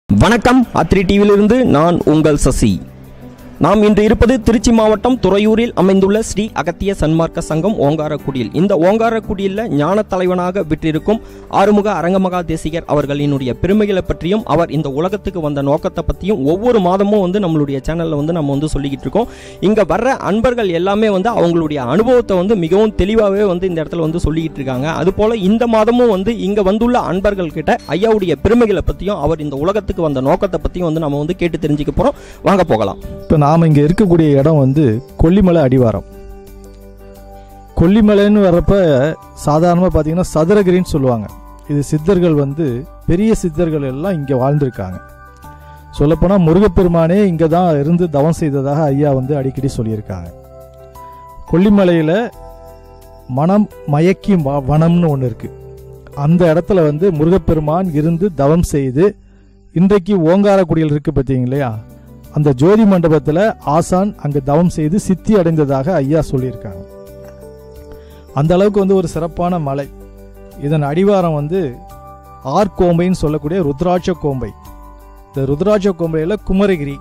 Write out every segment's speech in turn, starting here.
வணக்கம் அத்ரி டிவியிலிருந்து நான் உங்கள் சசி நாம் இன்று இருப்பது திருச்சி மாவட்டம் துறையூரில் அமைந்துள்ள ஸ்ரீ அகத்திய சன்மார்க்க சங்கம் ஓங்காரக்குடியில் இந்த ஓங்காரக்குடியில் ஞான தலைவனாக விற்றிருக்கும் ஆறுமுக அரங்கமகா தேசிகர் அவர்களினுடைய பெருமைகளை பற்றியும் அவர் இந்த உலகத்துக்கு வந்த நோக்கத்தை பற்றியும் ஒவ்வொரு மாதமும் வந்து நம்மளுடைய சேனலில் வந்து நம்ம வந்து சொல்லிக்கிட்டு இருக்கோம் இங்கே வர்ற அன்பர்கள் எல்லாமே வந்து அவங்களுடைய அனுபவத்தை வந்து மிகவும் தெளிவாகவே வந்து இந்த இடத்துல வந்து சொல்லிக்கிட்டு இருக்காங்க அதுபோல் இந்த மாதமும் வந்து இங்கே வந்துள்ள அன்பர்கள் கிட்ட ஐயாவுடைய பெருமைகளை பற்றியும் அவர் இந்த உலகத்துக்கு வந்த நோக்கத்தை பற்றியும் வந்து நம்ம வந்து கேட்டு தெரிஞ்சுக்க போகிறோம் வாங்க போகலாம் இப்போ நாம் இங்கே இருக்கக்கூடிய இடம் வந்து கொல்லிமலை அடிவாரம் கொல்லிமலைன்னு வர்றப்ப சாதாரணமாக பார்த்தீங்கன்னா சதுரகிரின்னு சொல்லுவாங்க இது சித்தர்கள் வந்து பெரிய சித்தர்கள் எல்லாம் இங்கே வாழ்ந்திருக்காங்க சொல்லப்போனால் முருகப்பெருமானே இங்கே தான் இருந்து தவம் செய்ததாக ஐயா வந்து அடிக்கடி சொல்லியிருக்காங்க கொல்லிமலையில் மனம் மயக்கி வ- வனம்னு ஒன்று இருக்குது அந்த இடத்துல வந்து முருகப்பெருமான் இருந்து தவம் செய்து இன்றைக்கு ஓங்காரக்குடியில் இருக்குது பார்த்தீங்க இல்லையா அந்த ஜோதி மண்டபத்தில் ஆசான் அங்கே தவம் செய்து சித்தி அடைந்ததாக ஐயா சொல்லியிருக்காங்க அந்த அளவுக்கு வந்து ஒரு சிறப்பான மலை இதன் அடிவாரம் வந்து ஆர்கோம்பைன்னு சொல்லக்கூடிய ருத்ராட்ச கோம்பை இந்த ருத்ராட்ச கோம்பையில் குமரகிரி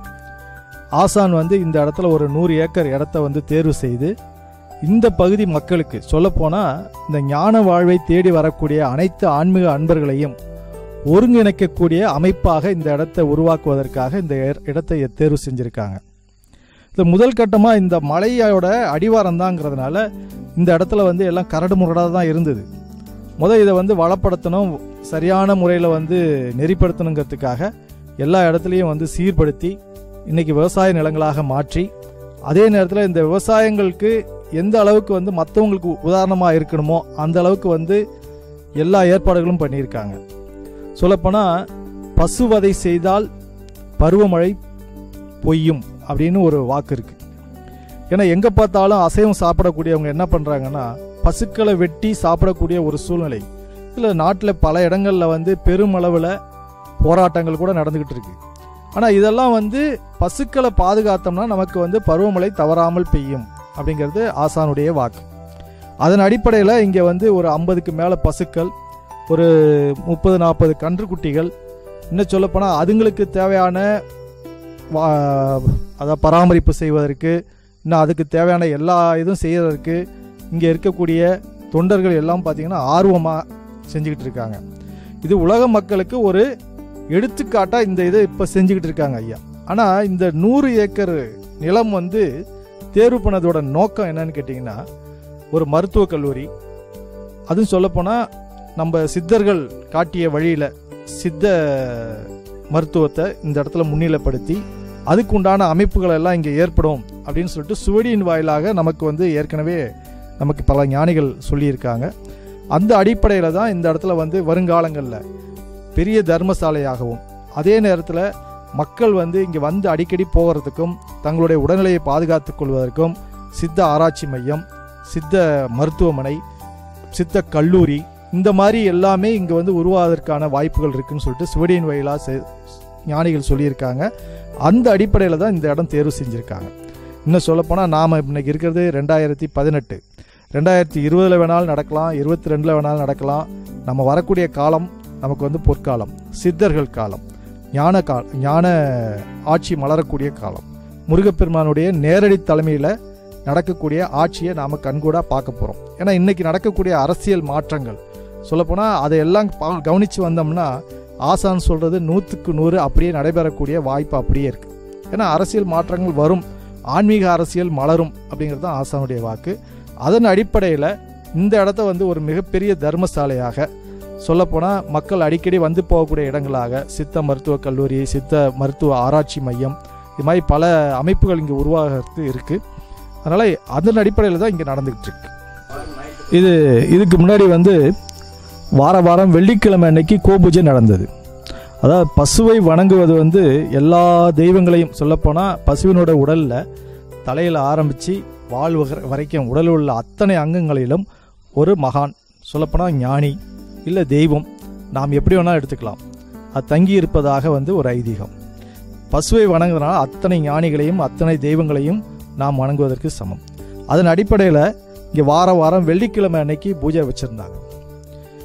ஆசான் வந்து இந்த இடத்துல ஒரு நூறு ஏக்கர் இடத்த வந்து தேர்வு செய்து இந்த பகுதி மக்களுக்கு சொல்லப்போனால் இந்த ஞான வாழ்வை தேடி வரக்கூடிய அனைத்து ஆன்மீக அன்பர்களையும் ஒருங்கிணைக்கக்கூடிய அமைப்பாக இந்த இடத்தை உருவாக்குவதற்காக இந்த இட- இடத்தை தேர்வு செஞ்சுருக்காங்க இந்த முதல் கட்டமாக இந்த மலையோட அடிவாரம் தாங்கிறதுனால இந்த இடத்துல வந்து எல்லாம் கரடு முரடாக தான் இருந்தது முத இதை வந்து வளப்படுத்தணும் சரியான முறையில் வந்து நெறிப்படுத்தணுங்கிறதுக்காக எல்லா இடத்துலையும் வந்து சீர்படுத்தி இன்னைக்கு விவசாய நிலங்களாக மாற்றி அதே நேரத்தில் இந்த விவசாயங்களுக்கு எந்த அளவுக்கு வந்து மற்றவங்களுக்கு உதாரணமாக இருக்கணுமோ அந்த அளவுக்கு வந்து எல்லா ஏற்பாடுகளும் பண்ணியிருக்காங்க சொல்லப்போனால் பசுவதை செய்தால் பருவமழை பொய்யும் அப்படின்னு ஒரு வாக்கு இருக்கு ஏன்னா எங்கே பார்த்தாலும் அசைவம் சாப்பிடக்கூடியவங்க என்ன பண்ணுறாங்கன்னா பசுக்களை வெட்டி சாப்பிடக்கூடிய ஒரு சூழ்நிலை இதில் நாட்டில் பல இடங்களில் வந்து பெருமளவில் போராட்டங்கள் கூட நடந்துக்கிட்டு இருக்கு ஆனால் இதெல்லாம் வந்து பசுக்களை பாதுகாத்தோம்னா நமக்கு வந்து பருவமழை தவறாமல் பெய்யும் அப்படிங்கிறது ஆசானுடைய வாக்கு அதன் அடிப்படையில் இங்கே வந்து ஒரு ஐம்பதுக்கு மேலே பசுக்கள் ஒரு முப்பது நாற்பது கன்றுக்குட்டிகள் இன்னும் சொல்லப்போனால் அதுங்களுக்கு தேவையான வா அதை பராமரிப்பு செய்வதற்கு இன்னும் அதுக்கு தேவையான எல்லா இதுவும் செய்வதற்கு இங்கே இருக்கக்கூடிய தொண்டர்கள் எல்லாம் பார்த்திங்கன்னா ஆர்வமாக செஞ்சுக்கிட்டு இருக்காங்க இது உலக மக்களுக்கு ஒரு எடுத்துக்காட்டாக இந்த இதை இப்போ செஞ்சுக்கிட்டு இருக்காங்க ஐயா ஆனால் இந்த நூறு ஏக்கர் நிலம் வந்து தேர்வு பண்ணதோட நோக்கம் என்னன்னு கேட்டிங்கன்னா ஒரு மருத்துவக் கல்லூரி அதுவும் சொல்லப்போனால் நம்ம சித்தர்கள் காட்டிய வழியில் சித்த மருத்துவத்தை இந்த இடத்துல முன்னிலைப்படுத்தி அதுக்கு உண்டான அமைப்புகள் எல்லாம் இங்கே ஏற்படும் அப்படின்னு சொல்லிட்டு சுவடியின் வாயிலாக நமக்கு வந்து ஏற்கனவே நமக்கு பல ஞானிகள் சொல்லியிருக்காங்க அந்த அடிப்படையில் தான் இந்த இடத்துல வந்து வருங்காலங்களில் பெரிய தர்மசாலையாகவும் அதே நேரத்தில் மக்கள் வந்து இங்கே வந்து அடிக்கடி போகிறதுக்கும் தங்களுடைய உடல்நிலையை பாதுகாத்துக் கொள்வதற்கும் சித்த ஆராய்ச்சி மையம் சித்த மருத்துவமனை சித்த கல்லூரி இந்த மாதிரி எல்லாமே இங்கே வந்து உருவாவதற்கான வாய்ப்புகள் இருக்குன்னு சொல்லிட்டு சிவடியின் வயலா ஞானிகள் சொல்லியிருக்காங்க அந்த அடிப்படையில் தான் இந்த இடம் தேர்வு செஞ்சுருக்காங்க இன்னும் சொல்லப்போனால் நாம் இன்னைக்கு இருக்கிறது ரெண்டாயிரத்தி பதினெட்டு ரெண்டாயிரத்தி இருபதில் வேணாலும் நடக்கலாம் இருபத்தி ரெண்டில் வேணாலும் நடக்கலாம் நம்ம வரக்கூடிய காலம் நமக்கு வந்து பொற்காலம் சித்தர்கள் காலம் ஞான கால ஞான ஆட்சி மலரக்கூடிய காலம் முருகப்பெருமானுடைய நேரடி தலைமையில் நடக்கக்கூடிய ஆட்சியை நாம் கண்கூடாக பார்க்க போகிறோம் ஏன்னா இன்னைக்கு நடக்கக்கூடிய அரசியல் மாற்றங்கள் சொல்லப்போனால் அதையெல்லாம் பா கவனித்து வந்தோம்னா ஆசான் சொல்கிறது நூற்றுக்கு நூறு அப்படியே நடைபெறக்கூடிய வாய்ப்பு அப்படியே இருக்குது ஏன்னா அரசியல் மாற்றங்கள் வரும் ஆன்மீக அரசியல் மலரும் அப்படிங்கிறது தான் ஆசானுடைய வாக்கு அதன் அடிப்படையில் இந்த இடத்த வந்து ஒரு மிகப்பெரிய தர்மசாலையாக சொல்லப்போனால் மக்கள் அடிக்கடி வந்து போகக்கூடிய இடங்களாக சித்த மருத்துவக் கல்லூரி சித்த மருத்துவ ஆராய்ச்சி மையம் இது மாதிரி பல அமைப்புகள் இங்கே உருவாகிறதுக்கு இருக்குது அதனால் அதன் அடிப்படையில் தான் இங்கே நடந்துக்கிட்டு இருக்கு இது இதுக்கு முன்னாடி வந்து வார வாரம் வெள்ளிக்கிழமை அன்னைக்கு கோபூஜை நடந்தது அதாவது பசுவை வணங்குவது வந்து எல்லா தெய்வங்களையும் சொல்லப்போனால் பசுவினோட உடலில் தலையில் ஆரம்பித்து வாழ் வகர- வரைக்கும் உடலில் உள்ள அத்தனை அங்கங்களிலும் ஒரு மகான் சொல்லப்போனால் ஞானி இல்லை தெய்வம் நாம் எப்படி வேணாலும் எடுத்துக்கலாம் அது தங்கி இருப்பதாக வந்து ஒரு ஐதீகம் பசுவை வணங்குறதுனால அத்தனை ஞானிகளையும் அத்தனை தெய்வங்களையும் நாம் வணங்குவதற்கு சமம் அதன் அடிப்படையில் இங்கே வார வாரம் வெள்ளிக்கிழமை அன்னைக்கு பூஜை வச்சுருந்தாங்க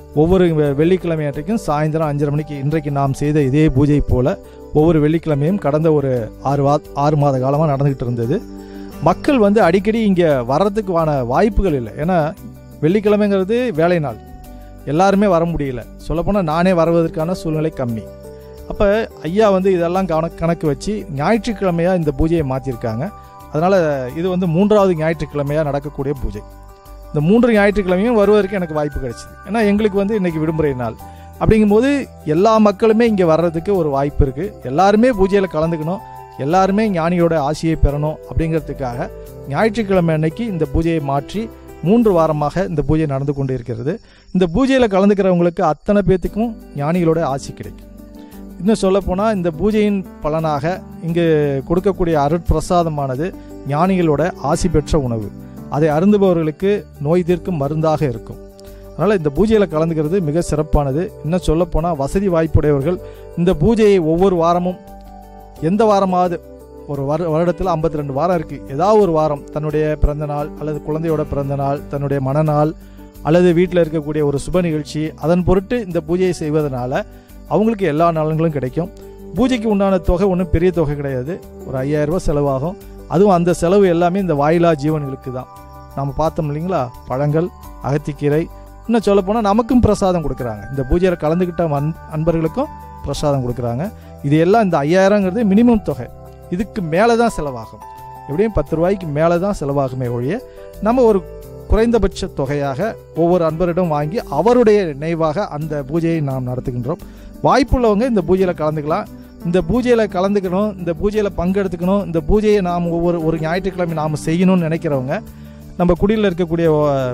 ஒவ்வொரு வெ- வெள்ளிக்கிழமை அன்றைக்கும் சாயந்தரம் அஞ்சரை மணிக்கு இன்றைக்கு நாம் செய்த இதே பூஜை போல ஒவ்வொரு வெள்ளிக்கிழமையும் கடந்த ஒரு ஆறு வா ஆறு மாத காலமாக நடந்துக்கிட்டு இருந்தது மக்கள் வந்து அடிக்கடி இங்கே வர்றதுக்கான வாய்ப்புகள் இல்லை ஏன்னா வெள்ளிக்கிழமைங்கிறது வேலை நாள் எல்லாருமே வர முடியல சொல்லப்போனால் நானே வருவதற்கான சூழ்நிலை கம்மி அப்போ ஐயா வந்து இதெல்லாம் கணக்கு கணக்கு வச்சு ஞாயிற்றுக்கிழமையாக இந்த பூஜையை மாற்றிருக்காங்க அதனால் இது வந்து மூன்றாவது ஞாயிற்றுக்கிழமையாக நடக்கக்கூடிய பூஜை இந்த மூன்று ஞாயிற்றுக்கிழமையும் வருவதற்கு எனக்கு வாய்ப்பு கிடைச்சிது ஏன்னா எங்களுக்கு வந்து இன்னைக்கு விடுமுறை நாள் அப்படிங்கும்போது எல்லா மக்களுமே இங்கே வர்றதுக்கு ஒரு வாய்ப்பு இருக்குது எல்லாருமே பூஜையில் கலந்துக்கணும் எல்லாருமே ஞானியோட ஆசியை பெறணும் அப்படிங்கிறதுக்காக ஞாயிற்றுக்கிழமை அன்னைக்கு இந்த பூஜையை மாற்றி மூன்று வாரமாக இந்த பூஜை நடந்து கொண்டு இருக்கிறது இந்த பூஜையில் கலந்துக்கிறவங்களுக்கு அத்தனை பேத்துக்கும் ஞானிகளோட ஆசி கிடைக்கும் இன்னும் சொல்லப்போனால் இந்த பூஜையின் பலனாக இங்கு கொடுக்கக்கூடிய அருட்பிரசாதமானது ஞானிகளோட ஆசி பெற்ற உணவு அதை அருந்துபவர்களுக்கு நோய் தீர்க்கும் மருந்தாக இருக்கும் அதனால் இந்த பூஜையில் கலந்துக்கிறது மிக சிறப்பானது இன்னும் சொல்லப்போனால் வசதி வாய்ப்புடையவர்கள் இந்த பூஜையை ஒவ்வொரு வாரமும் எந்த வாரமாவது ஒரு வரு வருடத்தில் 52 ரெண்டு வாரம் இருக்குது ஏதாவது ஒரு வாரம் தன்னுடைய பிறந்த நாள் அல்லது குழந்தையோட பிறந்த நாள் தன்னுடைய மனநாள் அல்லது வீட்டில் இருக்கக்கூடிய ஒரு சுப நிகழ்ச்சி அதன் பொருட்டு இந்த பூஜையை செய்வதனால அவங்களுக்கு எல்லா நலன்களும் கிடைக்கும் பூஜைக்கு உண்டான தொகை ஒன்றும் பெரிய தொகை கிடையாது ஒரு 5000 ரூபாய் செலவாகும் அதுவும் அந்த செலவு எல்லாமே இந்த வாயிலா ஜீவன்களுக்கு தான் நம்ம பார்த்தோம் இல்லைங்களா பழங்கள் அகத்திக்கீரை இன்னும் சொல்லப்போனால் நமக்கும் பிரசாதம் கொடுக்குறாங்க இந்த பூஜையில் கலந்துக்கிட்ட அன் அன்பர்களுக்கும் பிரசாதம் கொடுக்குறாங்க இது எல்லாம் இந்த ஐயாயிரங்கிறது மினிமம் தொகை இதுக்கு மேலே தான் செலவாகும் எப்படியும் பத்து ரூபாய்க்கு மேலே தான் செலவாகுமே ஒழிய நம்ம ஒரு குறைந்தபட்ச தொகையாக ஒவ்வொரு அன்பரிடம் வாங்கி அவருடைய நினைவாக அந்த பூஜையை நாம் நடத்துகின்றோம் வாய்ப்புள்ளவங்க இந்த பூஜையில் கலந்துக்கலாம் இந்த பூஜையில் கலந்துக்கணும் இந்த பூஜையில் பங்கெடுத்துக்கணும் இந்த பூஜையை நாம் ஒவ்வொரு ஒரு ஞாயிற்றுக்கிழமை நாம் செய்யணும்னு நினைக்கிறவங்க நம்ம குடியில் இருக்கக்கூடிய அஹ்,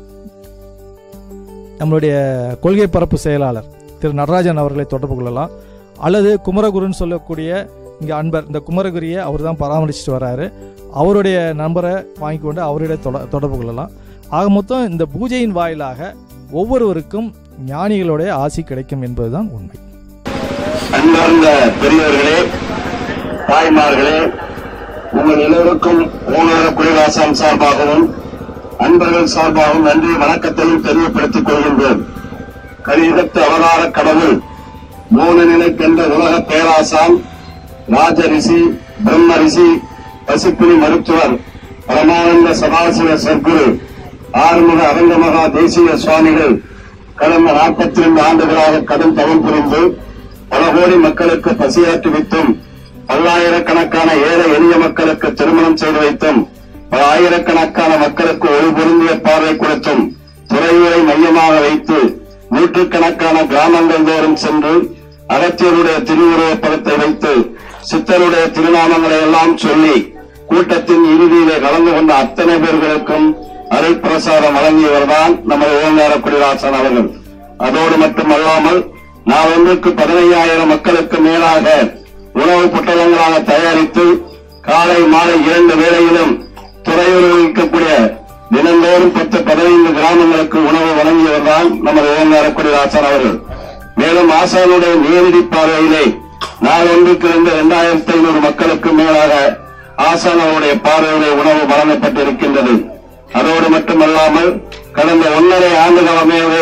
நம்மளுடைய கொள்கை பரப்பு செயலாளர் திரு நடராஜன் அவர்களை தொடர்பு கொள்ளலாம் அல்லது குமரகுருன்னு சொல்லக்கூடிய இங்கே அன்பர் இந்த குமரகுரியை அவர் தான் பராமரிச்சுட்டு வராரு அவருடைய நம்பரை வாங்கி கொண்டு அவரிடம் தொட தொடர்பு கொள்ளலாம் ஆக மொத்தம் இந்த பூஜையின் வாயிலாக ஒவ்வொருவருக்கும் ஞானிகளுடைய ஆசி கிடைக்கும் என்பதுதான் உண்மை அன்பார்ந்த பெரியவர்களே தாய்மார்களே உங்கள் எல்லோருக்கும் ஓங்கார குடிவாசம் சார்பாகவும் அன்பர்கள் சார்பாகவும் நன்றி வணக்கத்தையும் தெரியப்படுத்திக் கொள்கின்றோம் கலியுகத்து அவதார கடவுள் மூணு நிலைக்கென்ற உலக பேராசான் ராஜ ரிஷி பிரம்ம ரிஷி பசிப்புலி மருத்துவர் பரமானந்த சதாசிவ சர்க்குரு ஆறுமுக அரங்கமகா தேசிய சுவாமிகள் கடந்த நாற்பத்தி ரெண்டு ஆண்டுகளாக கடும் தவம் புரிந்து பல கோடி மக்களுக்கு பசியாற்றி வைத்தும் பல்லாயிரக்கணக்கான ஏழை எளிய மக்களுக்கு திருமணம் செய்து வைத்தும் பல ஆயிரக்கணக்கான மக்களுக்கு ஒரு பொருந்திய பார்வை கொடுத்தும் துறையூரை மையமாக வைத்து நூற்றுக்கணக்கான கிராமங்கள் தோறும் சென்று அகத்தியருடைய திருவுருவப் படத்தை வைத்து சித்தருடைய திருநாமங்களை எல்லாம் சொல்லி கூட்டத்தின் இறுதியிலே கலந்து கொண்ட அத்தனை பேர்களுக்கும் அருட்பிரசாதம் வழங்கியவர்தான் நமது ஓங்கார குடிவாசன் அவர்கள் அதோடு மட்டுமல்லாமல் நான் ஒன்றுக்கு பதினையாயிரம் மக்களுக்கு மேலாக உணவு புத்தகங்களாக தயாரித்து காலை மாலை இரண்டு வேளையிலும் துறையூரில் இருக்கக்கூடிய தினந்தோறும் பத்து பதினைந்து கிராமங்களுக்கு உணவு வழங்கியவர்தான் நமது ஓங்கார குடிவாசன் அவர்கள் மேலும் ஆசானுடைய நேரடி பார்வையிலே நாள் ஒன்றுக்கு இருந்து இரண்டாயிரத்தி ஐநூறு மக்களுக்கு மேலாக ஆசான் அவருடைய பார்வையிலே உணவு வழங்கப்பட்டிருக்கின்றது அதோடு மட்டுமல்லாமல் கடந்த ஒன்றரை ஆண்டு காலமாகவே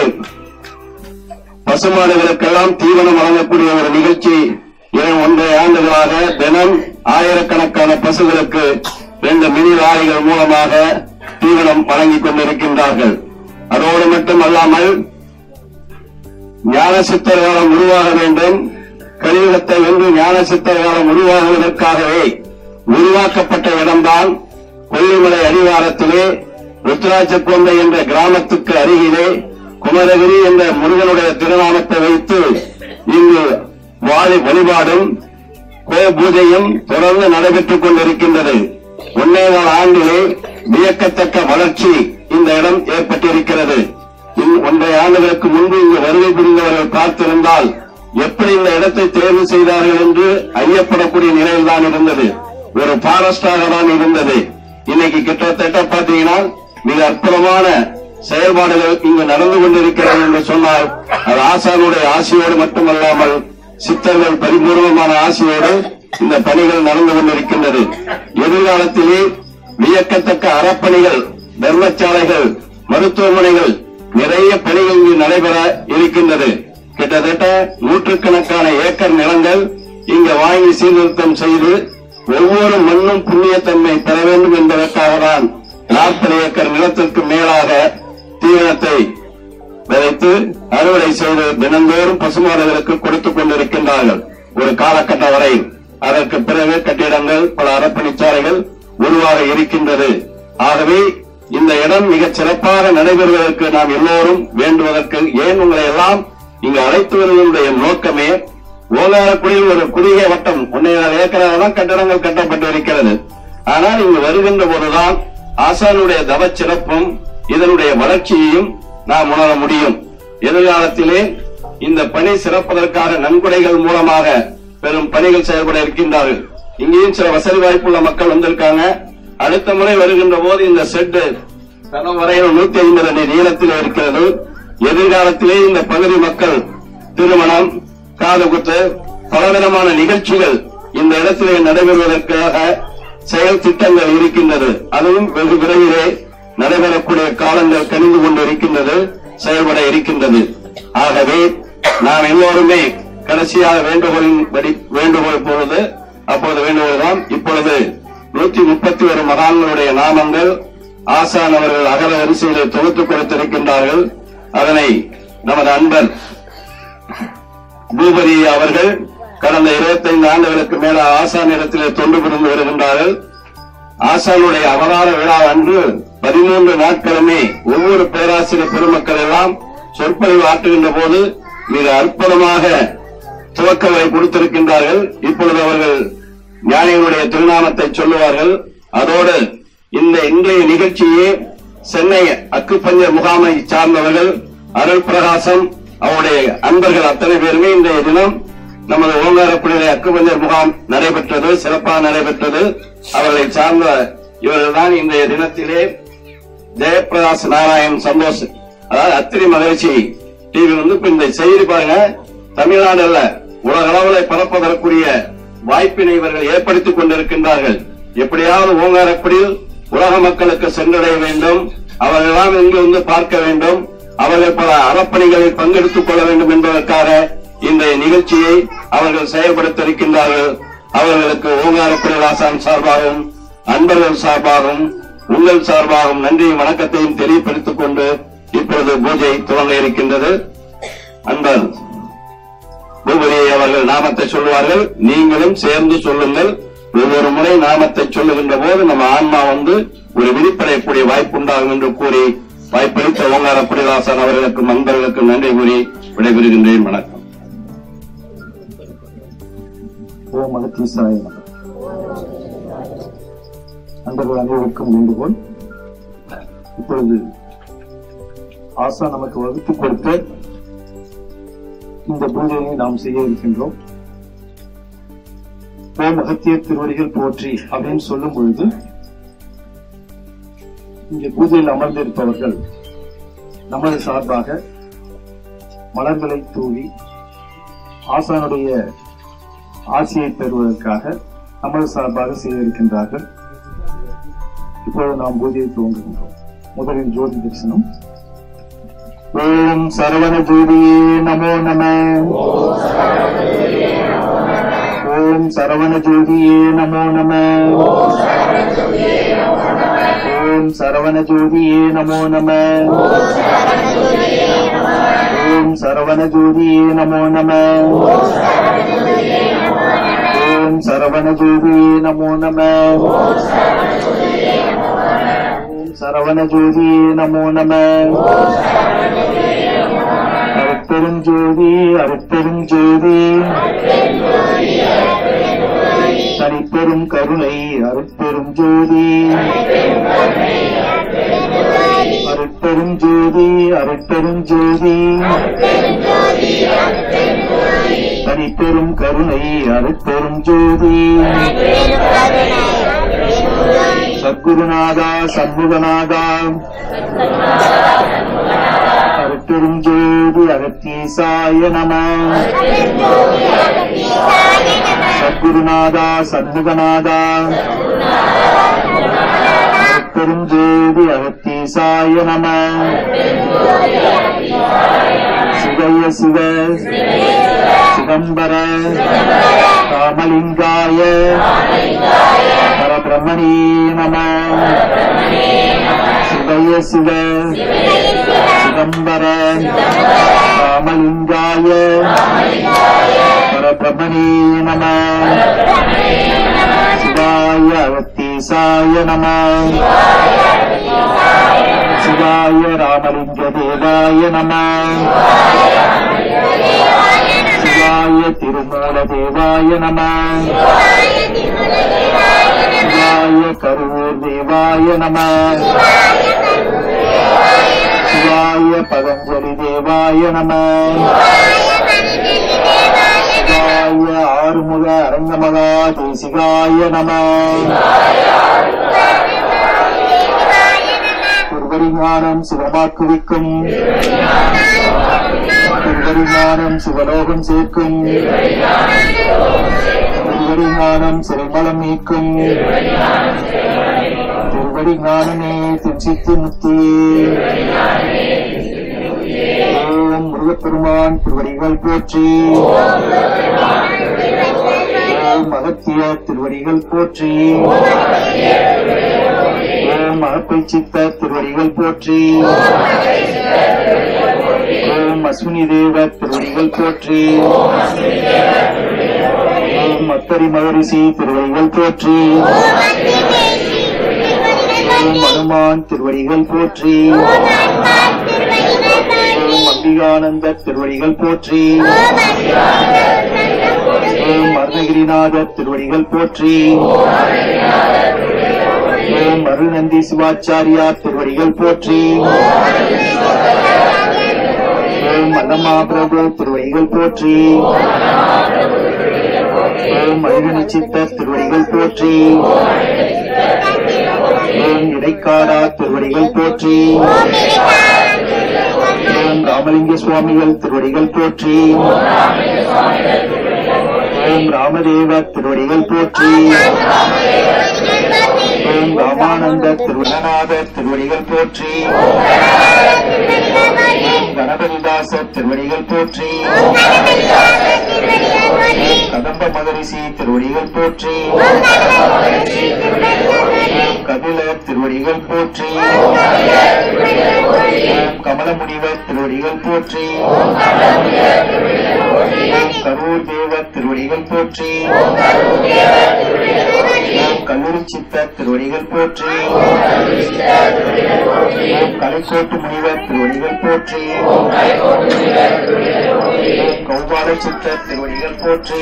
பசுமாடுகளுக்கெல்லாம் தீவனம் வழங்கக்கூடிய ஒரு நிகழ்ச்சி ஏன் ஒன்றை ஆண்டுகளாக தினம் ஆயிரக்கணக்கான பசுகளுக்கு ரெண்டு மினி லாரிகள் மூலமாக தீவனம் வழங்கிக் கொண்டிருக்கின்றார்கள் அதோடு மட்டுமல்லாமல் ஞான சித்தர் காலம் உருவாக வேண்டும் கலியுகத்தை வென்று ஞான சித்தர் காலம் உருவாகுவதற்காகவே உருவாக்கப்பட்ட இடம்தான் கொல்லிமலை அடிவாரத்திலே ருத்ராட்ச கொண்டை என்ற கிராமத்துக்கு அருகிலே குமரகிரி என்ற முருகனுடைய திருநாமத்தை வைத்து இங்கு வாழி வழிபாடும் கோ பூஜையும் தொடர்ந்து நடைபெற்றுக் கொண்டிருக்கின்றது ஒன்னே நாள் ஆண்டிலே வியக்கத்தக்க வளர்ச்சி இந்த இடம் ஏற்பட்டிருக்கிறது இன் ஒன்றை ஆண்டுகளுக்கு முன்பு இங்கு வருகை புரிந்தவர்கள் பார்த்திருந்தால் எப்படி இந்த இடத்தை தேர்வு செய்தார்கள் என்று ஐயப்படக்கூடிய நிலையில் தான் இருந்தது ஒரு பாரஸ்டாக தான் இருந்தது இன்னைக்கு கிட்டத்தட்ட பாத்தீங்கன்னா மிக அற்புதமான செயல்பாடுகள் இங்கு நடந்து கொண்டிருக்கிறது என்று சொன்னால் அது ஆசானுடைய ஆசையோடு மட்டுமல்லாமல் சித்தர்கள் பரிபூர்வமான ஆசையோடு இந்த பணிகள் நடந்து கொண்டிருக்கின்றது எதிர்காலத்திலே வியக்கத்தக்க அறப்பணிகள் தர்மசாலைகள் மருத்துவமனைகள் நிறைய பணிகள் இங்கு நடைபெற இருக்கின்றது கிட்டத்தட்ட நூற்றுக்கணக்கான ஏக்கர் நிலங்கள் இங்கு வாங்கி சீர்திருத்தம் செய்து ஒவ்வொரு மண்ணும் புண்ணியத்தன்மை பெற வேண்டும் என்பதற்காக தான் நாற்பது ஏக்கர் நிலத்திற்கு மேலாக தீவனத்தை விதைத்து அறுவடை செய்து தினந்தோறும் பசுமாடுகளுக்கு கொடுத்துக் கொண்டிருக்கின்றார்கள் ஒரு காலகட்டம் வரை அதற்கு பிறகு கட்டிடங்கள் பல அறப்பணிச்சாலைகள் உருவாக இருக்கின்றது ஆகவே இந்த இடம் மிகச் சிறப்பாக நடைபெறுவதற்கு நாம் எல்லோரும் வேண்டுவதற்கு ஏன் உங்களை எல்லாம் இங்கு அழைத்து வருவதனுடைய நோக்கமே ஓலாரக்குடியில் ஒரு குறுகிய வட்டம் ஒன்னே ஏக்கராக தான் கட்டடங்கள் கட்டப்பட்டு இருக்கிறது ஆனால் இங்கு வருகின்ற போதுதான் ஆசானுடைய தவச் சிறப்பும் இதனுடைய வளர்ச்சியையும் நாம் உணர முடியும் எதிர்காலத்திலே இந்த பணி சிறப்பதற்காக நன்கொடைகள் மூலமாக பெரும் பணிகள் செயல்பட இருக்கின்றார்கள் இங்கேயும் சில வசதி வாய்ப்புள்ள மக்கள் வந்திருக்காங்க அடுத்த முறை வருகின்ற போது இந்த செட்டு தளம் வரையில் நூத்தி ஐம்பது அடி நீளத்தில் இருக்கிறது எதிர்காலத்திலே இந்த பகுதி மக்கள் திருமணம் காது குத்து பலவிதமான நிகழ்ச்சிகள் இந்த இடத்திலே நடைபெறுவதற்காக செயல் திட்டங்கள் இருக்கின்றது அதுவும் வெகு விரைவிலே நடைபெறக்கூடிய காலங்கள் கணிந்து கொண்டு இருக்கின்றது செயல்பட இருக்கின்றது ஆகவே நாம் எல்லோருமே கடைசியாக வேண்டுகோளின் படி வேண்டுகோள் பொழுது அப்போது வேண்டுகோள்தான் இப்பொழுது நூத்தி முப்பத்தி ஒரு மகான்களுடைய நாமங்கள் ஆசான் அவர்கள் அகல வரிசையிலே தொகுத்து கொடுத்திருக்கின்றார்கள் அதனை நமது அன்பர் பூபதி அவர்கள் கடந்த 25 ஆண்டுகளுக்கு மேல ஆசான் இடத்திலே தொண்டு புரிந்து வருகின்றார்கள் ஆசானுடைய அவதார விழா அன்று பதிமூன்று நாட்களுமே ஒவ்வொரு பேராசிரியர் பெருமக்கள் எல்லாம் சொற்பொழிவு ஆற்றுகின்ற போது மிக அற்புதமாக துவக்கவை கொடுத்திருக்கின்றார்கள் இப்பொழுது அவர்கள் ஞானிகளுடைய திருநாமத்தை சொல்லுவார்கள் அதோடு இந்த இன்றைய நிகழ்ச்சியே சென்னை அக்குப்பஞ்ச முகாமை சார்ந்தவர்கள் அருள் பிரகாசம் அவருடைய அன்பர்கள் அத்தனை பேருமே இன்றைய தினம் நமது ஓங்காரப்பள்ளியிலே அக்குப்பஞ்சர் முகாம் நடைபெற்றது சிறப்பாக நடைபெற்றது அவர்களை சார்ந்த இவர்கள்தான் இன்றைய தினத்திலே ஜெயபிரகாஷ் நாராயண் சந்தோஷ் அதாவது அத்திரி மகிழ்ச்சி டிவி வந்து இப்ப இந்த செய்தி பாருங்க தமிழ்நாடு அல்ல உலக அளவில் பரப்பதற்குரிய வாய்ப்பினை இவர்கள் ஏற்படுத்திக் கொண்டிருக்கின்றார்கள் எப்படியாவது ஓங்காரப்படியில் உலக மக்களுக்கு சென்றடைய வேண்டும் அவர்களெல்லாம் இங்கு வந்து பார்க்க வேண்டும் அவர்கள் பல அறப்பணிகளில் பங்கெடுத்துக் கொள்ள வேண்டும் என்பதற்காக இந்த நிகழ்ச்சியை அவர்கள் செயல்படுத்த இருக்கின்றார்கள் அவர்களுக்கு ஓங்காரப்படி ஆசான் சார்பாகவும் அன்பர்கள் சார்பாகவும் உங்கள் சார்பாகவும் நன்றியும் வணக்கத்தையும் தெரியப்படுத்திக் கொண்டு இப்பொழுது பூஜை துவங்க இருக்கின்றது அன்பர் பூபதி அவர்கள் நாமத்தை சொல்லுவார்கள் நீங்களும் சேர்ந்து சொல்லுங்கள் ஒவ்வொரு முறை நாமத்தை சொல்லுகின்ற போது நம்ம ஆன்மா வந்து ஒரு விழிப்படையக்கூடிய வாய்ப்பு உண்டாகும் என்று கூறி வாய்ப்பளித்த ஓங்கார புரிதாசன் அவர்களுக்கும் நண்பர்களுக்கும் நன்றி கூறி விடைபெறுகின்றேன் வணக்கம் ஓம் அகத்தீசாய நமः. நண்பர்கள் அனைவருக்கும் வேண்டுகோள் இப்பொழுது ஆசா நமக்கு வகுத்து கொடுத்த இந்த பூஜையை நாம் செய்ய இருக்கின்றோம் ஓம் அகத்திய திருவடிகள் போற்றி அப்படின்னு சொல்லும் பொழுது இங்கே பூஜையில் அமர்ந்திருப்பவர்கள் நமது சார்பாக மலர்களை தூவி ஆசானுடைய ஆசியை பெறுவதற்காக நமது சார்பாக செய்ய இருக்கின்றார்கள் இப்பொழுது நாம் பூஜையை துவங்குகின்றோம் முதலில் ஜோதி தரிசனம் ஓம் சரவண ஜோதியே நமோ நம ஓம் சரவண ஜோதியே நமோ நம ஓம் சரவண ஜோதியே நமோ நம ஓம் சரவண ஜோதியே நமோ நம ஓம் சரவண ஜோதியே நமோ நம ஓம் சரவண ஜோதியே நமோ நம அருட்பெரும் ஜோதி அருட்பெரும் ஜோதி தனிப்பெரும் கருணை அருட்பெரும் ஜோதி அருட்பெரும் ஜோதி அருட்பெரும் ஜோதி தனிப்பெரும் கருணை அருட்பெரும் ஜோதி சத்குருநாதா சண்முகநாதா அருட்பெரும் ஜோதி அகத்தீசாய நம சத்குருநாதா சண்முகநாதா அருட்பெரும் ஜோதி அகத்தீசாய அத்தீசாய நம சிவய சிவ சிதம்பர ராமலிங்காய பரபிரம்மணே நம சிவய சிவ சிதம்பர ராமலிங்காய பரபிரம்மணே நம சிவாய அவத்தீசாய நம சிவாய ராமலிங்க தேவாய நம சிவாய திருமூல தேவாய நம சிவாய கருவூர் தேவாய நம சிவாய பதஞ்சலி தேவாய நம சிவாய ஆறுமுக அரங்கமகா தேசிகாய நம திருவரிஞானம் சிவமாக்குவிக்கும் திருவரிஞானம் சிவலோகம் சேர்க்கும் திருவரிஞானம் சிறைமலம் நீக்கும் திருவரிஞானமே திருச்சித்து முத்தியே ஓம் முருகப்பெருமான் திருவடிகள் போற்றி ஓம் அகத்திய திருவடிகள் போற்றி ஓம் அகப்பை சித்த திருவடிகள் போற்றி ஓம் அஸ்வினி தேவ திருவடிகள் போற்றி ஓம் அத்தரி மகரிஷி திருவடிகள் போற்றி ஓம் ஹனுமான் திருவடிகள் போற்றி ஓம் அம்பிகானந்த திருவடிகள் போற்றி ஓம் அருணகிரிநாத திருவடிகள் போற்றி ஓம் அருணந்தி சிவாச்சாரியா திருவடிகள் போற்றி ஓம் அன்னமா பிரபு திருவடிகள் போற்றி ஓம் அழகு சித்த திருவடிகள் போற்றி ஓம் இடைக்காடா திருவடிகள் போற்றி ஓம் ராமலிங்க சுவாமிகள் திருவடிகள் போற்றி ஓம் ராமதேவ திருவடிகள் போற்றி ஓம் ராமானந்த திருவண்ணநாத திருவடிகள் போற்றி ஓம் கணபதிதாச திருவடிகள் போற்றி கதம்ப மகரிஷி திருவடிகள் போற்றி ஓம் கபில திருவடிகள் போற்றி ஓம் கமலமுனிவர் திருவடிகள் போற்றி ஓம் கரூர் தேவ திருவடிகள் போற்றி ஓம் கல்லூரி சித்த திருவடிகள் போற்றி ஓம் கலைக்கோட்டு முனிவர் திருவடிகள் போற்றி ஓம் கௌபால சித்த திருவடிகள் போற்றி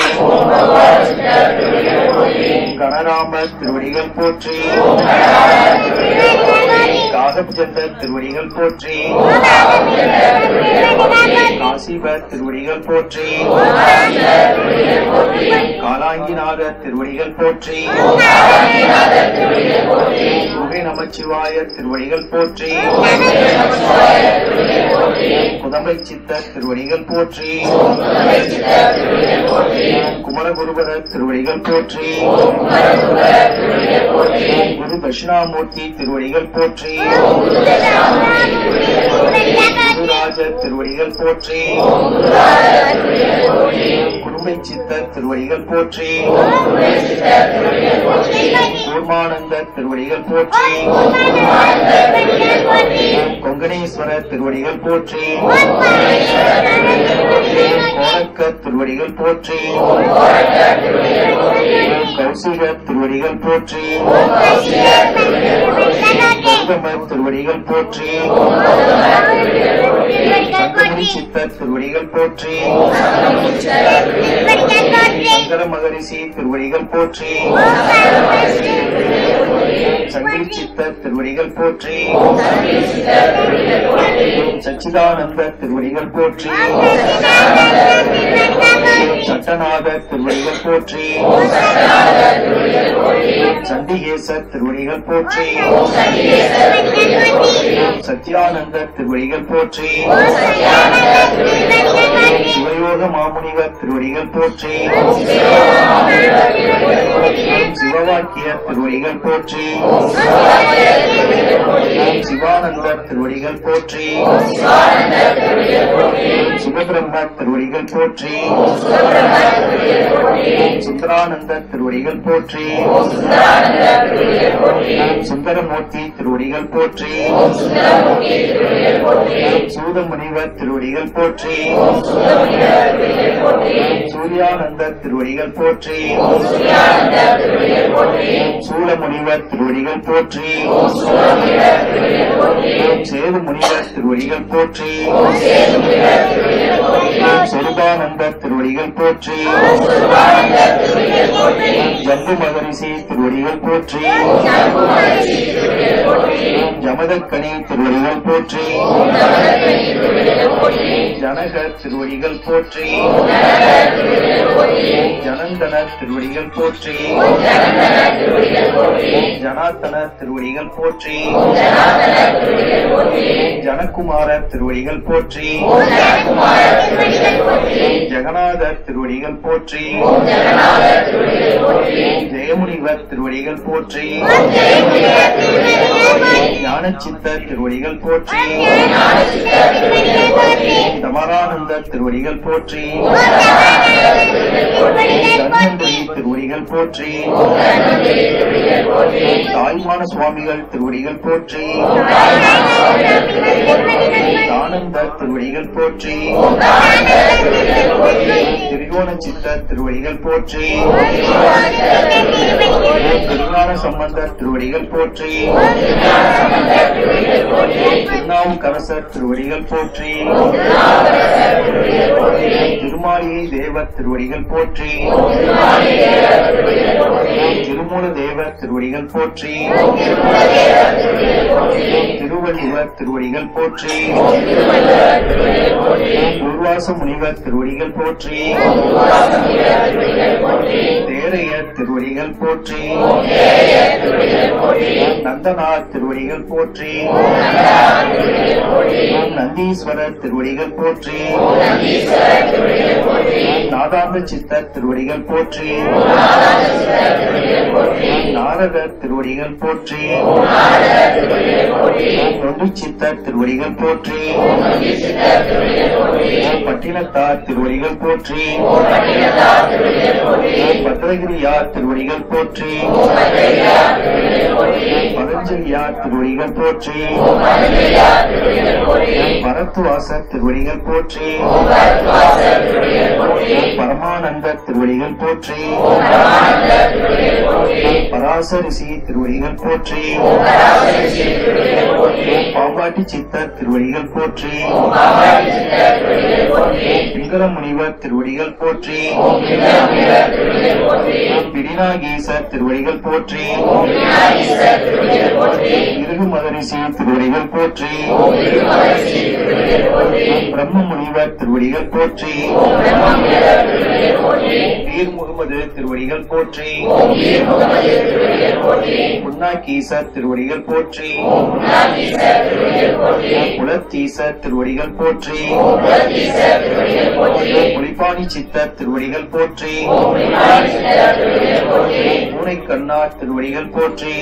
கணராம திருவடிகள் போற்றி காகச்சந்த திருவடிகள் போற்றி காசிப திருவடிகள் போற்றி காலாங்கிநாத திருவடிகள் போற்றி சுகை நமச்சிவாய திருவடிகள் போற்றி குதம்பை சித்த திருவடிகள் போற்றி குமரகுருபர திருவடிகள் போற்றி குரு தட்சிணாமூர்த்தி திருவடிகள் போற்றி குருராஜ திருவடிகள் போற்றி குடும்பை சித்த திருவடிகள் போற்றி கூர்மானந்த திருவடிகள் போற்றி கொங்கணேஸ்வர திருவடிகள் போற்றி கோரக்க திருவடிகள் போற்றி கௌசிக திருவடிகள் போற்றி கௌதம திருவடிகள் போற்றி சங்கமணி சித்த திருவடிகள் போற்றி சங்கர மகரிஷி திருவடிகள் போற்றி சங்கிலி சித்த திருவடிகள் போற்றி சச்சிதானந்த திருவடிகள் போற்றி சட்டநாத திருவடிகள் போற்றி சண்டிகேச திருவடிகள் போற்றி சத்யானந்த திருவடிகள் போற்றி சிவயோக மாமுனிவர் திருவடிகள் போற்றி சிவவாக சிவவாக்கிய திருவடிகள் போற்றி ஓம் சிவானந்த திருவடிகள் போற்றி ஓம் சிவபிரம்ம திருவடிகள் போற்றி ஓம் சுந்தரானந்த திருவடிகள் போற்றி ஓம் சுந்தரமூர்த்தி திருவடிகள் போற்றி ஓம் சூதமுனிவர் திருவடிகள் போற்றி ஓம் சூர்யானந்த திருவடிகள் போற்றி ஓம் சூலமுனிவர் திருவடிகள் போற்றி ஓம் சேது முனிவர் திருவடிகள் போற்றி ஓம் சொருபானந்த திருவடிகள் போற்றி ஓம் ஜம்பு மகரிஷி திருவடிகள் போற்றி ஓம் ஜமதக்கணி திருவடிகள் போற்றி ஜனக திருவடிகள் போற்றி ஜனந்தன திருவடிகள் போற்றி ஜனாத்தன திருவடிகள் போற்றி ஜனகுமார திருவடிகள் போற்றி ஜெகநாத திருவடிகள் போற்றி ஜெயமுனிவர் திருவடிகள் போற்றி ஞானச்சித்த திருவடிகள் போற்றி தமரானந்த திருவடிகள் போற்றி தன்வந்திரி திருவடிகள் போற்றி தாய்மான சுவாமிகள் திருவடிகள் போற்றி ஆனந்த திருவடிகள் போற்றி திரிகோண சித்த திருவடிகள் போற்றி திருஞான சம்பந்த திருவடிகள் போற்றி திருநாவுக்கரசர் திருவடிகள் போற்றி திருமாலியை தேவ திருவடிகள் போற்றி திருமூல தேவ திருவடிகள் போற்றி திருவள்ளுவர் திருவடிகள் போற்றி துர்வாச முனிவர் திருவடிகள் போற்றி தேரைய திருவடிகள் போற்றி நந்தனார் திருவடிகள் போற்றி நந்தீஸ்வரர் திருவடிகள் போற்றி நாதாந்த சித்த திருவடிகள் போற்றி நாரதர் திருவடிகள் போற்றி தொண்டு சித்த திருவடிகள் போற்றி பட்டினத்தார் திருவடிகள் போற்றி பத்ரகிரியார் திருவடிகள் போற்றி பதஞ்சலியார் திருவடிகள் போற்றி பரத்துவாசர் திருவடிகள் போற்றி பரமானந்த திருவடிகள் போற்றி பராசரிசி திருவடிகள் போற்றி பாம்பாட்டி சித்தர் திருவடிகள் போற்றி பிங்கர முனிவர் திருவடிகள் போற்றி பிடிநாகீசர் திருவடிகள் போற்றி இருகு மகரிஷி திருவடிகள் போற்றி பிரம்ம முனிவர் திருவடிகள் போற்றி பீர் முகமது திருவடிகள் போற்றி புன்னாக்கீசர் திருவடிகள் போற்றி குலத்தீசர் திருவடிகள் போற்றி புலிப்பாணி சித்தர் திருவடிகள் போற்றி பூனை கண்ணார் திருவடிகள் போற்றி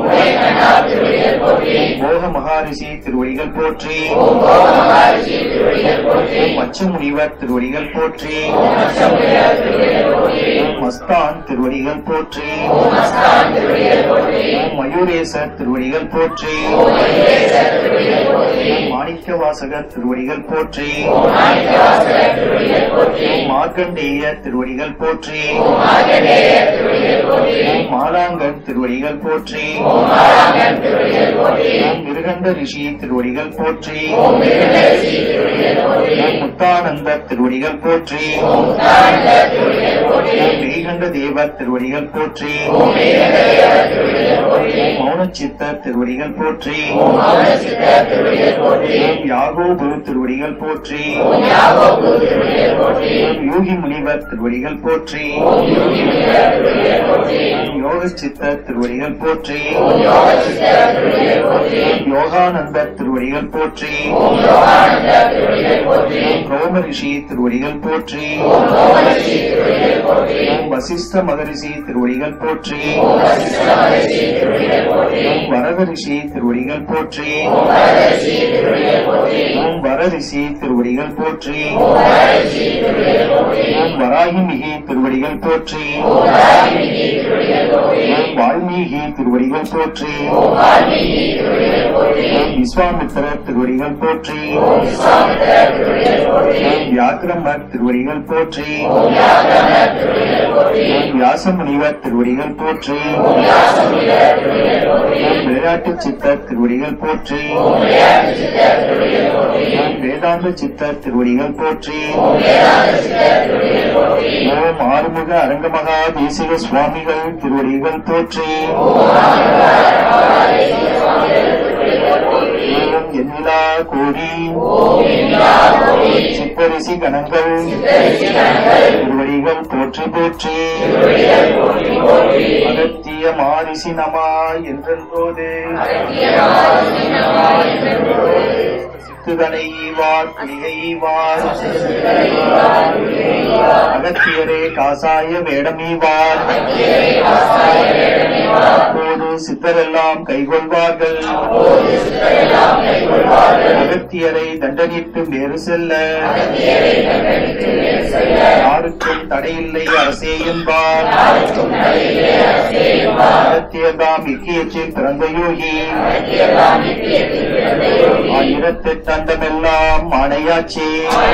போக மகாரிஷி திருவடிகள் போற்றி மச்ச முனிவர் திருவடிகள் போற்றி மஸ்தான் திருவடிகள் போற்றி மயூரேசர் திருவடிகள் போற்றி மாணிக்க வாசகர் திருவடிகள் போற்றி மார்க்கண்டேய திருவடிகள் போற்றி மாலாங்கன் திருவடிகள் போற்றி மிருகண்ட ரிஷி திருவடிகள் போற்றி முத்தானந்த திருவடிகள் போற்றி மெய்கண்ட தேவர் திருவடிகள் போற்றி மௌனச்சித்த திருவடிகள் போற்றி யாகோபு திருவடிகள் போற்றி யோகி முனிவர் திருவடிகள் போற்றி யோக சித்த திருவடிகள் போற்றி யோகானந்த திருவடிகள் போற்றி ரோம ரிஷி திருவடிகள் போற்றி ஓம் வசிஷ்ட மகரிஷி திருவடிகள் போற்றி ஓம் வரத ரிஷி திருவடிகள் போற்றி ஓம் வர ரிஷி திருவடிகள் போற்றி ஓம் வராகி மிகி திருவடிகள் போற்றி ஓம் வால்மீகி திருவடிகள் போற்றி ஓம் விஸ்வாமித்திர திருவடிகள் போற்றி ஓம் வியாக்கிரம திருவடிகள் போற்றி ஓம் வியாசமுனிவர் திருவடிகள் போற்றி ஓம் விளையாட்டு சித்த திருவடிகள் போற்றி ஓம் வேதாந்த சித்த திருவடிகள் போற்றி ஓம் ஆறுமுக அரங்கமகா தேசிக சுவாமிகள் திருவடிகள் போற்றி ஓம் எண்ணிலா கோடி சித்தரிசி கணங்கள் திருவடிகள் போற்றி போற்றி அகத்திய மாரிசி நமா என்றென்றோது சித்துதனை ஈவார் புலிகை ஈவார் அகத்தியரே காசாய வேடம் ஈவார் அப்போது சித்தரெல்லாம் கைகொள்வார்கள் அகத்தியரை தண்டனிட்டு வேறு செல்ல யாருக்கும் தடையில்லை அரசே என்பார் அகத்தியர்தாம் இக்கியத்தில் பிறந்த யோகி ஆயிரத்தெட்டு அண்டமெல்லாம் ஆணையாச்சே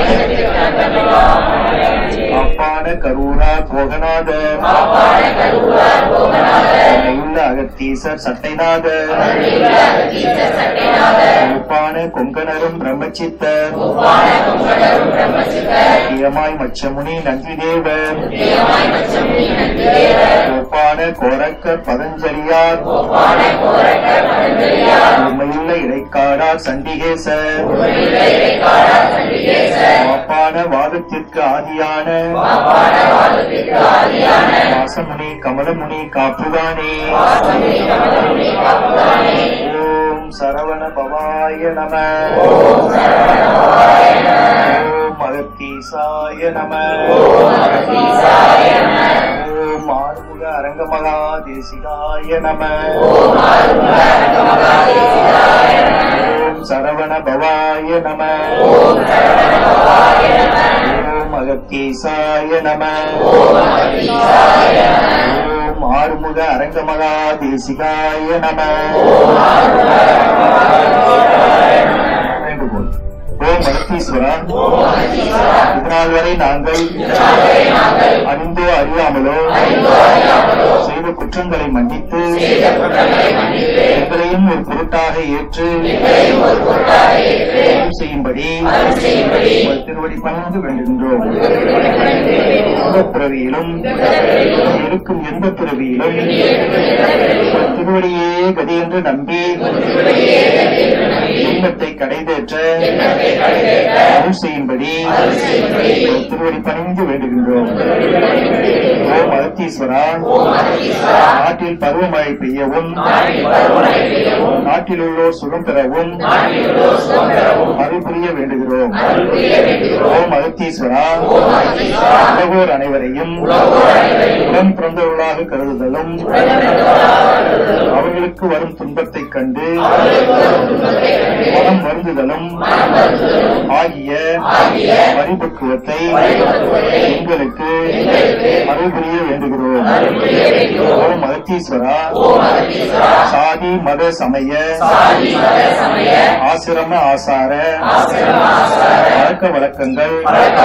அப்பான கரூரா போகநாதர் உள்ள அகத்தீசர் சட்டைநாதர் உப்பான கொங்கணரும் பிரம்மச்சித்தர் முக்கியமாய் மச்சமுனி நந்திதேவர் ஒப்பான கோரக்கர் பதஞ்சலியார் உண்மையுள்ள இடைக்காடார் சண்டிகேசர் மாப்பான வாதத்திற்கு ஆதியான வாசமுனி கமலமுனி காப்புதானே ஓம் சரவண பவாய நம ஓம் அகத்தீசாய நம ஓம் ஆறுமுக அரங்கமகா தேசிகாய நம ஓம் சரவண பவாய நம ஓம் அகத்தீசாய நம ஓம் ஆறுமுக அரங்கமகா தேசிகாய நம வேண்டுகோள் ஓம் மகத்தீஸ்வரா இதனால் வரை நாங்கள் அறிந்தோ அறியாமலோ செய்த குற்றங்களை மன்னித்து எங்களையும் ஒரு பொருட்டாக ஏற்று அருள் செய்யும்படி உங்கள் திருவடி பணிந்து வேண்டுகின்றோம் எந்த பிறவியிலும் இருக்கும் எந்த பிறவியிலும் உங்கள் திருவடியே கதி என்று நம்பி இன்பத்தை கடைதேற்ற அருள் செய்யும்படி உங்கள் திருவடி பணிந்து வேண்டுகின்றோம் ஓம் அகத்தீஸ்வரா நாட்டில் பருவமழை பெய்யவும் நாட்டில் உள்ளோர் சுகம் பெறவும் அருள் புரிய வேண்டுகிறோம் ஓம் அகத்தீஸ்வரா உலகோர் அனைவரையும் உடன் பிறந்தவர்களாக கருதுதலும் அவர்களுக்கு வரும் துன்பத்தைக் கண்டு மனம் வருந்துதலும் ஆகிய பரிபக்குவத்தை எங்களுக்கு அருள் புரிய வேண்டுகிறோம் ஓம் அகத்தீஸ்வரா சாதி மத சமய ஆசிரம ஆசார வழக்க வழக்கங்கள்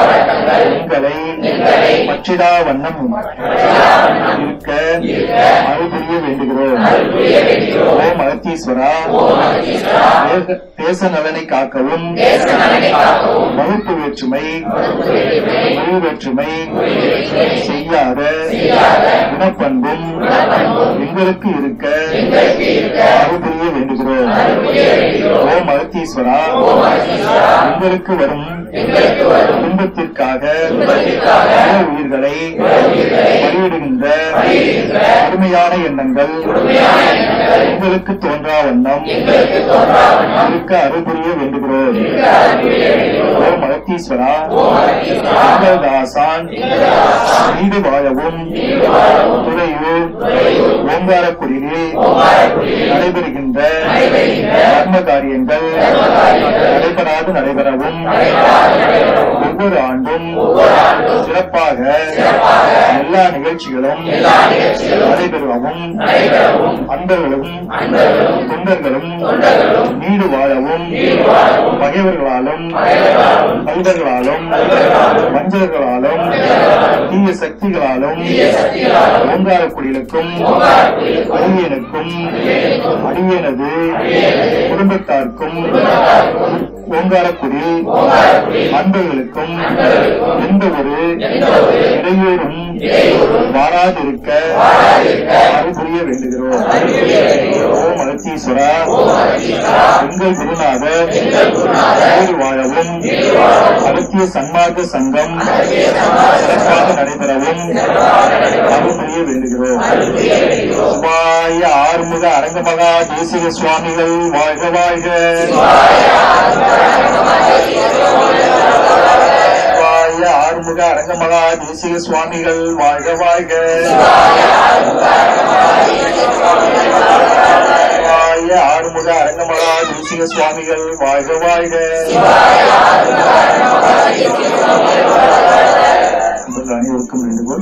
எங்களை பற்றிடா வண்ணம் இருக்க அருள் புரிய வேண்டுகிறோம் ஓம் அகத்தீஸ்வரா தேச- தேச நலனை காக்கவும் வகுப்பு வேற்றுமை மொழி வேற்றுமை செய்யாத குணப்பண்பும் எங்களுக்கு இருக்க அருள் புரிய வேண்டுகிறோம் வேண்டுகிறோம் ஓம் அகத்தீஸ்வரா உங்களுக்கு வரும் துன்பத்திற்காக பிற உயிர்களை பலியிடுகின்ற கடுமையான எண்ணங்கள் உங்களுக்கு தோன்றா வண்ணம் இருக்க அருள்புரிய வேண்டுகிறோம் ஓம் அகத்தீஸ்வரா உங்கள் தாசான் நீடு வாழவும் துறையூர் ஓங்காரக்குடியில் நடைபெறுகின்ற தர்ம காரியங்கள் நடைபெறாது நடைபெறவும் ஒவ்வொரு ஆண்டும் சிறப்பாக எல்லா நிகழ்ச்சிகளும் நடைபெறவும் அன்பர்களும் தொண்டர்களும் நீடு வாழவும் பகைவர்களாலும் கல்வர்களாலும் மஞ்சர்களாலும் தீய சக்திகளாலும் ஓங்காரக்குடிலுக்கும் அடியனுக்கும் அடியனது குடும்பத்தாருக்கும் ஓங்காரக்குடில் அன்பர்களுக்கும் எந்த ஒரு இடையூறும் வாராதிருக்க அருள் புரிய வேண்டுகிறோம் ஓம் அலத்தீஸ்வரா எங்கள் குருநாதர் நீடு வாழவும் அகத்திய சன்மார்க்க சங்கம் சிறப்பாக நடைபெறவும் அருள் புரிய வேண்டுகிறோம் சுபாய ஆறுமுக அரங்கமகா தேசிக சுவாமிகள் வாழ்க வாழ்க சிவாய ஆறுமுக அரங்கமகா தேசிக சுவாமிகள் வாழ்க வாழ்க சிவாய ஆறுமுக அரங்கமகா தேசிக சுவாமிகள் வாழ்க வாழ்க உங்கள் அனைவருக்கும் வேண்டுகோள்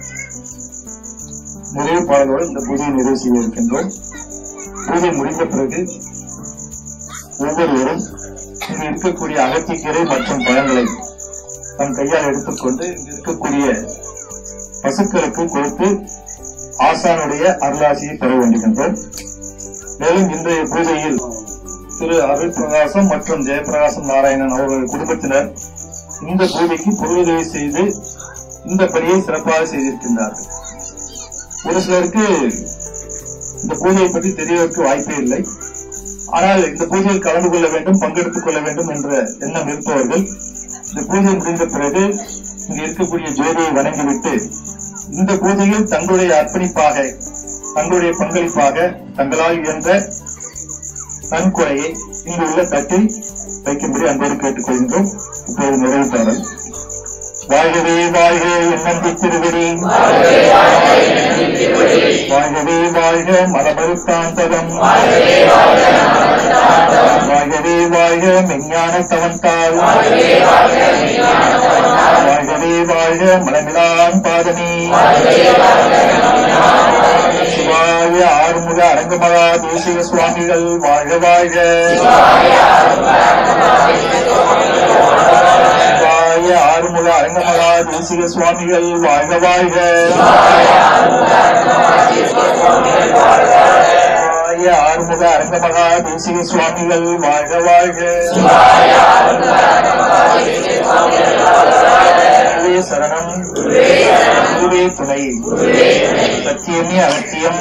நிறைவு பாடலோடு இந்த பூஜையை நிறைவு செய்ய இருக்கின்றோம் பூஜை முடிந்த பிறகு ஒவ்வொருவரும் இங்கு இருக்கக்கூடிய அகத்திக்கீரை மற்றும் பழங்களை தம் கையால் எடுத்துக்கொண்டு இங்கு இருக்கக்கூடிய பசுக்களுக்கு கொடுத்து ஆசானுடைய அருளாசியை பெற வேண்டுகின்றோம் மேலும் இன்றைய பூஜையில் திரு அருள் பிரகாசம் மற்றும் ஜெயபிரகாசம் நாராயணன் அவர்கள் குடும்பத்தினர் இந்த பூஜைக்கு பொருளுதவி செய்து இந்த பணியை சிறப்பாக செய்திருக்கின்றார்கள் ஒரு சிலருக்கு இந்த பூஜையை பற்றி தெரியவதற்கு வாய்ப்பே இல்லை ஆனால் இந்த பூஜையில் கலந்து கொள்ள வேண்டும் பங்கெடுத்துக் கொள்ள வேண்டும் என்ற எண்ணம் இருப்பவர்கள் இந்த பூஜை முடிந்த பிறகு இங்கு இருக்கக்கூடிய ஜோதியை வணங்கிவிட்டு இந்த பூஜையில் தங்களுடைய அர்ப்பணிப்பாக தங்களுடைய பங்களிப்பாக தங்களால் இயன்ற நன்கொடையை இங்கு உள்ள தட்டில் வைக்கும்படி அன்போடு கேட்டுக்கொள்கின்றோம் இப்போது நிறைவு பாடல் வாழ்கவே வாழ்க எண்ணம் திருவடி வாழ்கவே வாழ்க மலபருத்தான் தவம் வாழ்கவே வாழ்க மெஞ்ஞான தவந்தாள் வாழ்கவே வாழ்க மலமிலான் பாதமே சிவாய ஆறுமுக அரங்கமகா தேசிக சுவாமிகள் வாழ்க வாழ்க சிவாய ஆறுமுக அரங்கமகா தேசிக சுவாமிகள் வாழ்க வாழ்க சிவாய ஆறுமுக அரங்கமகா தேசிக சுவாமிகள் வாழ்க வாழ்க குருவே சரணம் குருவே துணை சத்தியமே அகத்தியம்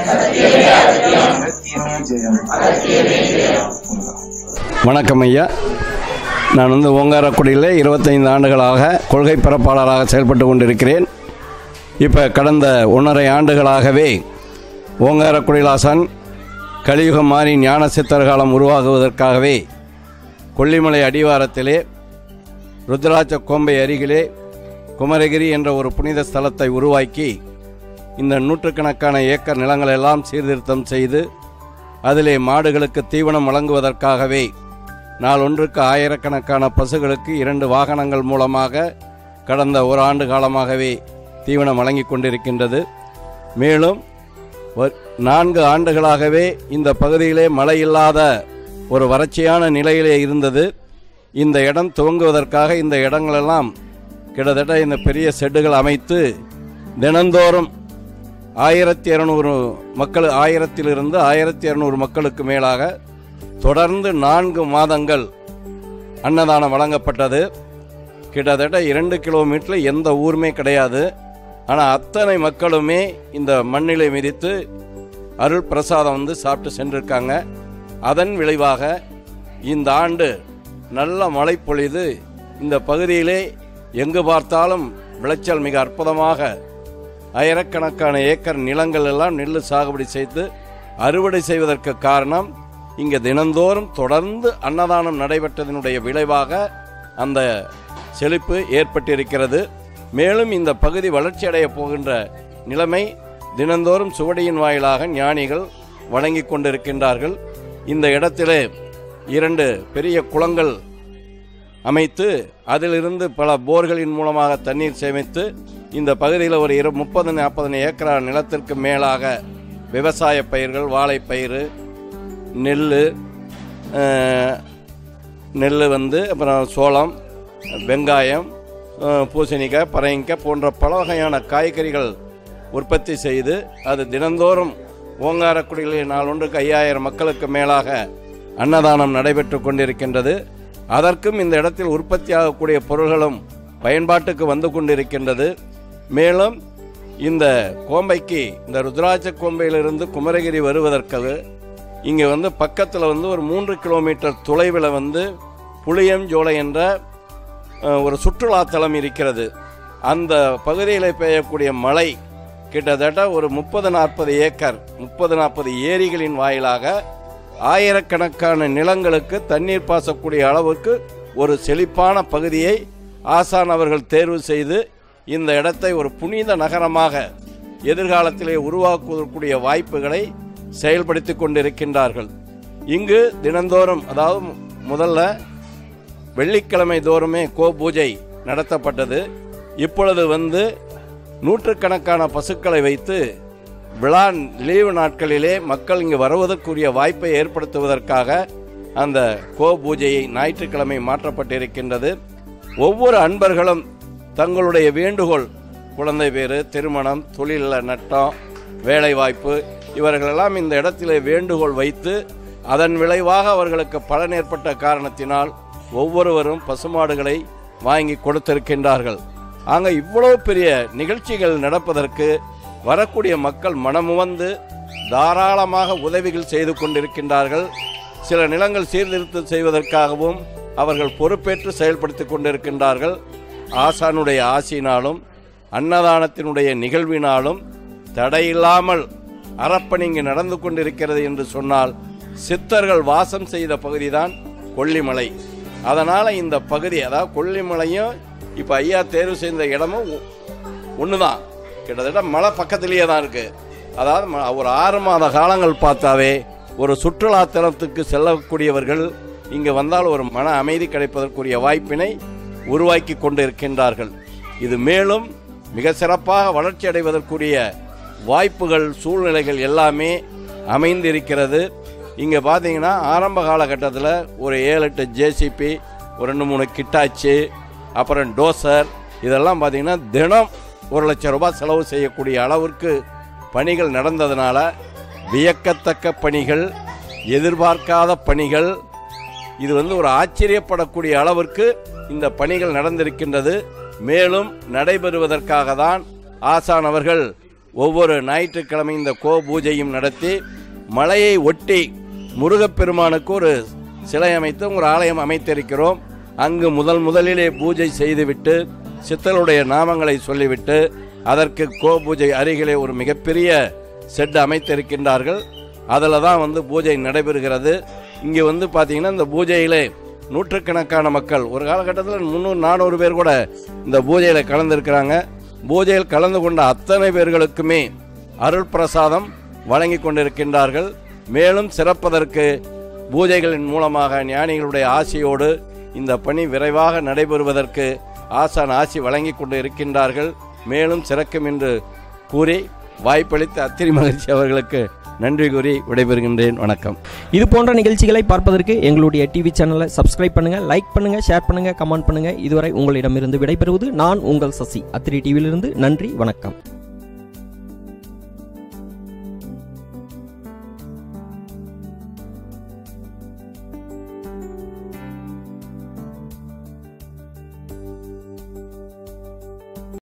அகத்தியமே ஜெயம் வணக்கம் ஐயா நான் வந்து ஓங்காரக்குடியில் இருபத்தைந்து ஆண்டுகளாக கொள்கை பரப்பாளராக செயல்பட்டு கொண்டிருக்கிறேன் இப்போ கடந்த ஒன்றரை ஆண்டுகளாகவே ஓங்காரக்குடிலாசன் கலியுகம் மாறி ஞான சித்தர் காலம் உருவாகுவதற்காகவே கொல்லிமலை அடிவாரத்திலே ருத்ராட்ச கோம்பை அருகிலே குமரகிரி என்ற ஒரு புனித ஸ்தலத்தை உருவாக்கி இந்த நூற்றுக்கணக்கான ஏக்கர் நிலங்களெல்லாம் சீர்திருத்தம் செய்து அதிலே மாடுகளுக்கு தீவனம் வழங்குவதற்காகவே நாளொன்றுக்கு ஆயிரக்கணக்கான பசுகளுக்கு இரண்டு வாகனங்கள் மூலமாக கடந்த ஒரு ஆண்டு காலமாகவே தீவனம் வழங்கி கொண்டிருக்கின்றது மேலும் ஒரு- நான்கு ஆண்டுகளாகவே இந்த பகுதியிலே மழை இல்லாத ஒரு வறட்சியான நிலையிலே இருந்தது இந்த இடம் துவங்குவதற்காக இந்த இடங்களெல்லாம் கிட்டத்தட்ட இந்த பெரிய செட்டுகள் அமைத்து தினந்தோறும் ஆயிரத்தி இரநூறு மக்கள் ஆயிரத்திலிருந்து ஆயிரத்தி இரநூறு மக்களுக்கு மேலாக தொடர்ந்து நான்கு மாதங்கள் அன்னதானம் வழங்கப்பட்டது கிட்டத்தட்ட இரண்டு கிலோமீட்டரில் எந்த ஊருமே கிடையாது ஆனால் அத்தனை மக்களுமே இந்த மண்ணிலை மிதித்து அருள் பிரசாதம் வந்து சாப்பிட்டு சென்றிருக்காங்க அதன் விளைவாக இந்த ஆண்டு நல்ல மழை பொழிது இந்த பகுதியிலே எங்கு பார்த்தாலும் விளைச்சல் மிக அற்புதமாக ஆயிரக்கணக்கான ஏக்கர் நிலங்கள் எல்லாம் நெல் சாகுபடி செய்து அறுவடை செய்வதற்கு காரணம் இங்கே தினந்தோறும் தொடர்ந்து அன்னதானம் நடைபெற்றதனுடைய விளைவாக அந்த செழிப்பு ஏற்பட்டிருக்கிறது மேலும் இந்த பகுதி வளர்ச்சியடைய போகின்ற நிலைமை தினந்தோறும் சுவடியின் வாயிலாக ஞானிகள் வழங்கி கொண்டிருக்கின்றார்கள் இந்த இடத்திலே இரண்டு பெரிய குளங்கள் அமைத்து அதிலிருந்து பல போர்களின் மூலமாக தண்ணீர் சேமித்து இந்த பகுதியில் ஒரு இரு முப்பது நாற்பது ஏக்கரா நிலத்திற்கு மேலாக விவசாய பயிர்கள் வாழைப்பயிறு நெல் நெல் வந்து அப்புறம் சோளம் வெங்காயம் அஹ், பூசணிக்காய் பரங்கிக்காய் போன்ற பல வகையான காய்கறிகள் உற்பத்தி செய்து அது தினந்தோறும் ஓங்காரக்குடிகளில் நாளொன்றுக்கு ஐயாயிரம் மக்களுக்கு மேலாக அன்னதானம் நடைபெற்று கொண்டிருக்கின்றது அதற்கும் இந்த இடத்தில் உற்பத்தியாகக்கூடிய பொருள்களும் பயன்பாட்டுக்கு வந்து கொண்டிருக்கின்றது மேலும் இந்த கோம்பைக்கு இந்த ருத்ராட்ச கோம்பையிலிருந்து குமரகிரி வருவதற்கு இங்கே வந்து பக்கத்தில் வந்து ஒரு மூன்று கிலோமீட்டர் தொலைவில் வந்து புளியஞ்சோலை என்ற அஹ், ஒரு சுற்றுலாத்தலம் இருக்கிறது அந்த பகுதியில் பெய்யக்கூடிய மழை கிட்டத்தட்ட ஒரு முப்பது நாற்பது ஏக்கர் முப்பது நாற்பது ஏரிகளின் வாயிலாக ஆயிரக்கணக்கான நிலங்களுக்கு தண்ணீர் பாசக்கூடிய அளவுக்கு ஒரு செழிப்பான பகுதியை ஆசான் அவர்கள் தேர்வு செய்து இந்த இடத்தை ஒரு புனித நகரமாக எதிர்காலத்திலே உருவாக்குவதற்குரிய வாய்ப்புகளை செயல்படுத்தி கொண்டிருக்கின்றார்கள் இங்கு தினந்தோறும் அதாவது மு- முதல்ல வெள்ளிக்கிழமை தோறுமே கோ பூஜை நடத்தப்பட்டது இப்பொழுது வந்து நூற்றுக்கணக்கான பசுக்களை வைத்து விழா லீவு நாட்களிலே மக்கள் இங்கு வருவதற்குரிய வாய்ப்பை ஏற்படுத்துவதற்காக அந்த கோ பூஜையை ஞாயிற்றுக்கிழமை மாற்றப்பட்டிருக்கின்றது ஒவ்வொரு அன்பர்களும் தங்களுடைய வேண்டுகோள் குழந்தை பேரு திருமணம் தொழில் நட்டம் வேலைவாய்ப்பு இவர்களெல்லாம் இந்த இடத்திலே வேண்டுகோள் வைத்து அதன் விளைவாக அவர்களுக்கு பலன் ஏற்பட்ட காரணத்தினால் ஒவ்வொருவரும் பசுமாடுகளை வாங்கி கொடுத்திருக்கின்றார்கள் ஆக இவ்வளவு பெரிய நிகழ்ச்சிகள் நடப்பதற்கு வரக்கூடிய மக்கள் மனமுவந்து தாராளமாக உதவிகள் செய்து கொண்டிருக்கின்றார்கள் சில நிலங்கள் சீர்திருத்தம் செய்வதற்காகவும் அவர்கள் பொறுப்பேற்று செயல்படுத்திக் கொண்டிருக்கின்றார்கள் ஆசானுடைய ஆசியினாலும் அன்னதானத்தினுடைய நிகழ்வினாலும் தடையில்லாமல் அறப்பணி இங்கு நடந்து கொண்டிருக்கிறது என்று சொன்னால் சித்தர்கள் வாசம் செய்த பகுதிதான் கொல்லிமலை அதனால இந்த பகுதி அதாவது கொல்லிமலையும் இப்ப ஐயா தேர்வு செய்த இடமும் ஒ- ஒண்ணுதான் கிட்டத்தட்ட மலை பக்கத்திலேயே தான் இருக்கு அதாவது ம- ஒரு ஆறு மாத காலங்கள் பார்த்தாவே ஒரு சுற்றுலா தலத்துக்கு செல்லக்கூடியவர்கள் இங்கு வந்தால் ஒரு மன அமைதி கிடைப்பதற்குரிய வாய்ப்பினை உருவாக்கி கொண்டிருக்கின்றார்கள் இது மேலும் மிக சிறப்பாக வளர்ச்சி அடைவதற்குரிய வாய்ப்புகள் சூழ்நிலைகள் எல்லாமே அமைந்திருக்கிறது இங்கே பார்த்தீங்கன்னா ஆரம்ப காலகட்டத்தில் ஒரு ஏழு எட்டு ஜேசிபி ஒரு ரெண்டு மூணு கிட்டாச்சி அப்புறம் டோசர் இதெல்லாம் பார்த்தீங்கன்னா தினம் ஒரு லட்சம் ரூபாய் செலவு செய்யக்கூடிய அளவிற்கு பணிகள் நடந்ததுனால வியக்கத்தக்க பணிகள் எதிர்பார்க்காத பணிகள் இது வந்து ஒரு ஆச்சரியப்படக்கூடிய அளவிற்கு இந்த பணிகள் நடந்திருக்கின்றது மேலும் நடைபெறுவதற்காக தான் ஆசான் அவர்கள் ஒவ்வொரு ஞாயிற்றுக்கிழமை இந்த கோ பூஜையும் நடத்தி மலையை ஒட்டி முருகப்பெருமானுக்கு ஒரு சிலை அமைத்து ஒரு ஆலயம் அமைத்திருக்கிறோம் அங்கு முதல் முதலிலே பூஜை செய்துவிட்டு சித்தருடைய நாமங்களை சொல்லிவிட்டு அதற்கு கோ பூஜை அருகிலே ஒரு மிகப்பெரிய செட் அமைத்திருக்கின்றார்கள் அதில் தான் வந்து பூஜை நடைபெறுகிறது இங்கே வந்து பார்த்தீங்கன்னா இந்த பூஜையிலே நூற்றுக்கணக்கான மக்கள் ஒரு காலகட்டத்தில் முந்நூறு நானூறு பேர் கூட இந்த பூஜையில் கலந்துருக்கிறாங்க பூஜையில் கலந்து கொண்ட அத்தனை பேர்களுக்குமே அருள் பிரசாதம் வழங்கி கொண்டிருக்கின்றார்கள் மேலும் சிறப்பதற்கு பூஜைகளின் மூலமாக ஞானிகளுடைய ஆசையோடு இந்த பணி விரைவாக நடைபெறுவதற்கு ஆசான் ஆசி வழங்கி கொண்டு இருக்கின்றார்கள் மேலும் சிறக்கும் என்று கூறி வாய்ப்பளித்த அத்திரி மகிழ்ச்சி அவர்களுக்கு நன்றி கூறி விடைபெறுகின்றேன் வணக்கம் இது போன்ற நிகழ்ச்சிகளை பார்ப்பதற்கு எங்களுடைய டிவி சேனலை சப்ஸ்கிரைப் பண்ணுங்க லைக் பண்ணுங்க ஷேர் பண்ணுங்க கமெண்ட் பண்ணுங்க இதுவரை உங்களிடமிருந்து விடைபெறுவது நான் உங்கள் சசி அத்திரி டிவியிலிருந்து நன்றி வணக்கம்